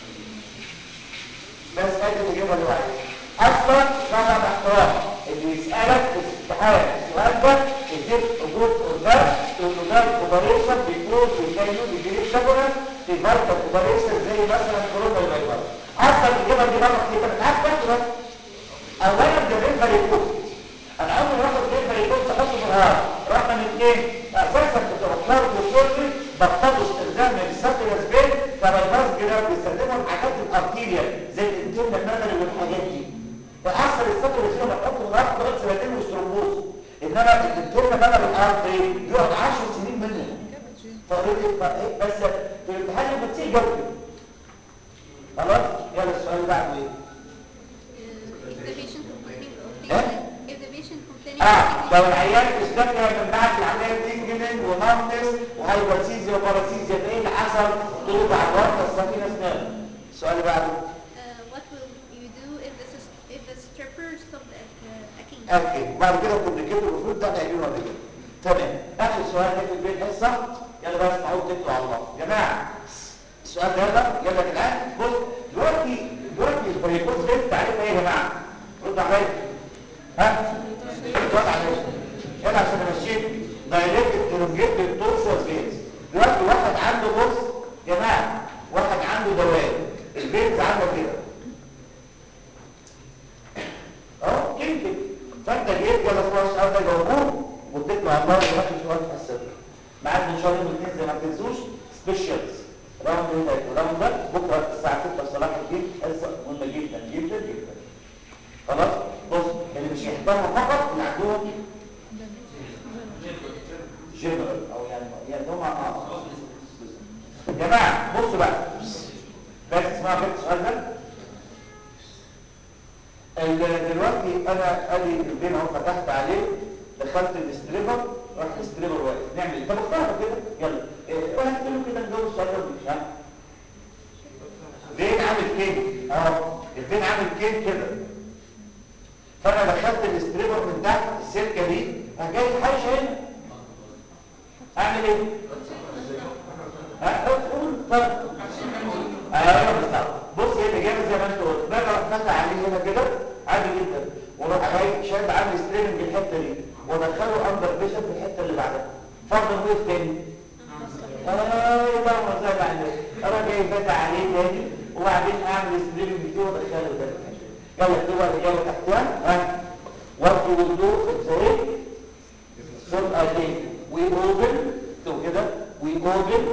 بس ادي الاجابه اللي عايزها اصلا طبعا احترام اللي يسالك في الامتحان السؤال ده اديت وجود اوردر تقول له ده اوبريشن بيكون بيكلموا بيجيب سبلمنت في فايتال اوبريشن زي مثلا كورونا بايباس اصلا الاجابه دي غلط كده مش عارف تاخدها اولا ده ريفر يكون انا اول ما اخد ريفر يكون احطه في الهار رقم اثنين اساسا كنت بختار دكتوري بطلوا استخدام الساكرس بين كبايباس كده بيستخدموا الحاجات الارتيريا زي الانترنال المدني والحاجات دي فاحسن الساكرس هنا بحطه في الهار بقعد سنتين وسترومبوز انما الانترنال المدني والارتيريا بيقعد 10 سنين منهم طريقه بس في الامتحان لما تصير جوده خلاص يلا السؤال اللي بعده ايه If the patient complaining of Huh? pain, if the patient complaining اه of لو pain, العيان اشتكى من بعد العمليه تنجلن ومامتس وهايبرسيزيا وباراسيزيا ايه اللي حصل؟ طلوع على الورقه السفينه اسنان السؤال اللي بعده uh, what will you do if the sis- if the stripper stopped at uh, a king? اوكي بعد كده الكومبليكيتور المفروض ده هيجيبه بعد كده تمام اخر سؤال ده في البيت حصه يلا بقى اسمعوا تكلوا على الله يا جماعه السؤال ده يلا يلا يا جدعان بص دلوقتي دلوقتي الفريقوس بيت تعرفها ايه يا جماعه؟ رد عليا ها؟ رد عليا يلا عشان امشيك دايركت ترونجيت التورسوس فينز دلوقتي واحد عنده بص يا جماعه واحد عنده دوام الفينز عامله كده اه يمكن فانت جيت جالس بقى السؤال ده جاوبوه واديتنا على الله ياخد سؤال في السر معاك ان شاء الله من الاثنين زي ما تنسوش سبيشالز راوند ايه ده الراوند ده بكره الساعه 6 في صلاح الدين حصه مهمه جدا جدا جدا خلاص بص اللي مش يحضرها فقط اللي عندهم جنرال او يعني يعني هم اه يا جماعه بصوا بقى بس اسمعوا كده السؤال ده ال- دلوقتي انا ادي البين اهو فتحت عليه دخلت الاستريبر راح الاستريبر واقف نعمل ايه طب اختارها كده يلا إيه، واحد كيلو كده نجوز السؤال ده مش ها فين عامل كين اهو الفين عامل كين كده فانا دخلت الاستريبر من تحت السلكه دي راح جاي حاجه هنا اعمل ايه ها قول طب ايوه بالظبط بص هي الاجابه زي ما انت قلت بقى راح فتح عليه هنا كده عادي جدا وراح جاي شاد عامل ستريمنج الحته دي ودخله اندر فيجن في الحته اللي بعدها اتفضل وقف تاني ايوه ما زال عليك انا جاي فتح عليه تاني وبعدين اعمل ستريمنج فيه وادخله ده يلا اكتبوا الاجابه تحتها ها what you will do ازاي so again we open تو كده we open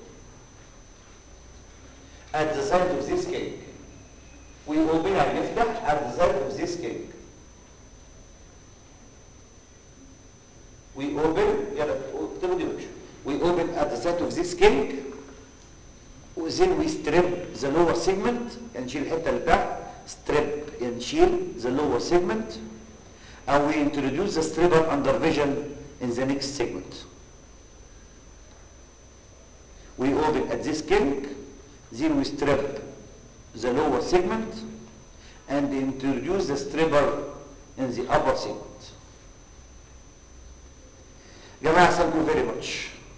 at the side of this cake. We open هنفتح at the side of this cake. We open يلا اكتبوا دي بقى. We open at the side of this cake. وزين we strip the lower segment يعني نشيل الحته اللي تحت strip يعني نشيل the lower segment and we introduce the stripper under vision in the next segment. We open at this kink, then we strip the lower segment and introduce the stripper in the upper segment. جماعة thank you very much.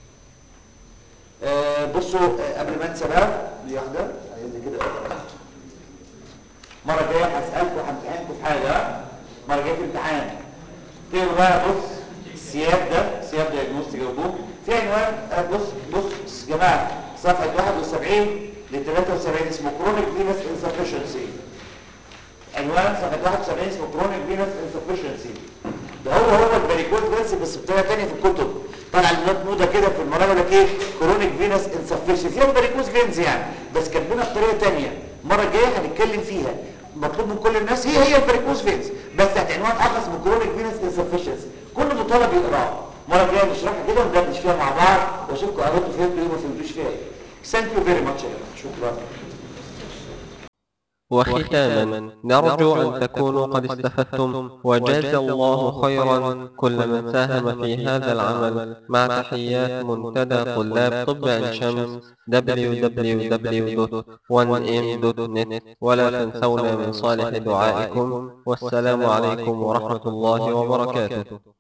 آه بصوا آه قبل ما انسى بقى دي واحدة عايزني كده المرة الجاية هسألكم همتحنكم في حاجة ها؟ المرة الجاية في امتحان. تقروا بقى بص السياب ده سياب دياجنوستيك جاوبوه في عنوان آه بص بص يا جماعة صفحة 71 ل 73 اسمه كرونيك فينس انسفشنسي عنوان صفحة 71 اسمه كرونيك فينس انسفشنسي ده هو هو الباريكوز فينس بس بطريقة تانية في الكتب طلع النوت موضة كده في المراجع لك ايه كرونيك فينس انسفشنسي هو الباريكوز فينز يعني بس كاتبينها بطريقة تانية المرة الجاية هنتكلم فيها مطلوب من كل الناس هي هي الباريكوز فينز بس تحت عنوان اخر اسمه كرونيك فينس انسفشنسي كل مطالب يقراه المرة الجاية نشرحها كده وندردش فيها مع بعض واشوفكم قريتوا فهمتوا ايه وما فهمتوش فيها ايه ثانك يو فيري ماتش يا جماعه شكرا وختاما نرجو أن تكونوا قد استفدتم وجاز الله خيرا كل من ساهم في هذا العمل مع تحيات منتدى طلاب طب عين شمس www.1m.net ولا تنسونا من صالح دعائكم والسلام عليكم ورحمة الله وبركاته